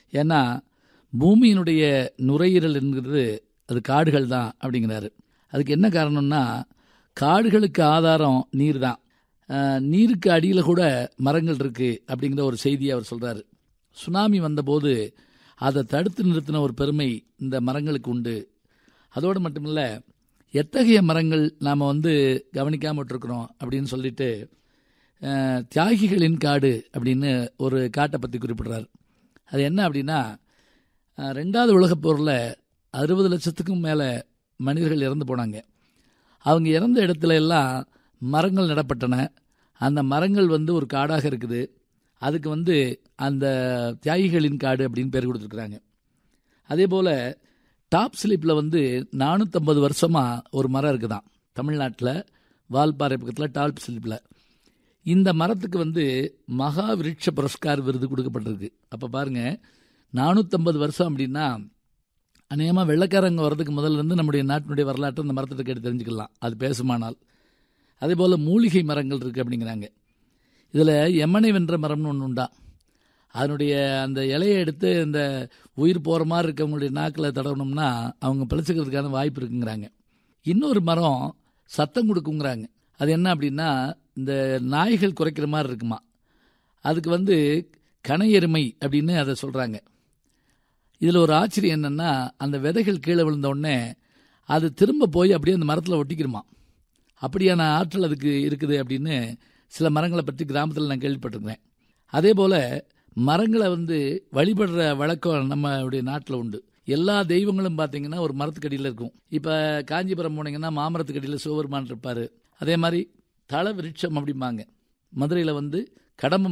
ஏன்னா பூமியினுடைய நுரையீரல் என்கிறது அது காடுகள் தான் அப்படிங்கிறாரு அதுக்கு என்ன காரணம்னா காடுகளுக்கு ஆதாரம் நீர் தான் அஹ், நீருக்கு அடியில் கூட மரங்கள் இருக்குது அப்படிங்கிற ஒரு செய்தியை அவர் சொல்கிறாரு சுனாமி வந்தபோது அதை தடுத்து நிறுத்தின ஒரு பெருமை இந்த மரங்களுக்கு உண்டு அதோடு மட்டுமில்ல எத்தகைய மரங்கள் நாம் வந்து கவனிக்காம விட்டுருக்குறோம் அப்படின்னு சொல்லிட்டு அஹ், தியாகிகளின் காடு அப்படின்னு ஒரு காட்டை பற்றி குறிப்பிடுறார் அது என்ன அப்படின்னா அஹ், ரெண்டாவது உலகப் போரில் அறுபது லட்சத்துக்கும் மேலே மனிதர்கள் இறந்து போனாங்க அவங்க இறந்த இடத்துல எல்லாம் மரங்கள் நடப்பட்டன அந்த மரங்கள் வந்து ஒரு காடாக இருக்குது அதுக்கு வந்து அந்த தியாகிகளின் காடு அப்படின்னு பேர் கொடுத்துருக்குறாங்க அதே போல் டாப் ஸ்லிப்பில் வந்து நானூற்றம்பது வருஷமாக ஒரு மரம் இருக்குதாம் தமிழ்நாட்டில் வால்பாறை பக்கத்தில் டாப் ஸ்லிப்பில் இந்த மரத்துக்கு வந்து மகா விருட்ச புரஸ்கார் விருது கொடுக்கப்பட்டிருக்கு அப்போ பாருங்கள் நானூற்றம்பது வருஷம் அப்படின்னா அநேகமாக வெள்ளைக்காரங்க வர்றதுக்கு முதல்ல இருந்து நம்முடைய நாட்டினுடைய வரலாற்றை அந்த மரத்தை கேட்டு தெரிஞ்சுக்கலாம் அது பேசுமானால் அதே போல் மூலிகை மரங்கள் இருக்குது அப்படிங்கிறாங்க இதில் எமனை வென்ற மரம்னு ஒன்று உண்டா அதனுடைய அந்த இலையை எடுத்து இந்த உயிர் போகிற மாதிரி இருக்கவங்களுடைய நாக்கில் தடவணும்னா அவங்க பிழைச்சிக்கிறதுக்கான வாய்ப்பு இருக்குங்கிறாங்க இன்னொரு மரம் சத்தம் கொடுக்குங்கிறாங்க அது என்ன அப்படின்னா இந்த நாய்கள் குறைக்கிற மாதிரி இருக்குமா அதுக்கு வந்து கனை எருமை அப்படின்னு அதை சொல்கிறாங்க இதில் ஒரு ஆச்சரியம் என்னென்னா அந்த விதைகள் கீழே விழுந்த உடனே அது திரும்ப போய் அப்படியே அந்த மரத்தில் ஒட்டிக்கிருமா அப்படியான ஆற்றல் அதுக்கு இருக்குது அப்படின்னு சில மரங்களை பற்றி கிராமத்தில் நான் கேள்விப்பட்டிருக்கிறேன் அதே போல் மரங்களை வந்து வழிபடுற வழக்கம் நம்மளுடைய நாட்டில் உண்டு எல்லா தெய்வங்களும் பார்த்தீங்கன்னா ஒரு மரத்துக்கடியில் இருக்கும் இப்போ காஞ்சிபுரம் போனீங்கன்னா மாமரத்துக்கடியில் சிவபெருமான் இருப்பார் அதே மாதிரி தல விருட்சம் அப்படிம்பாங்க மதுரையில் வந்து கடம்ப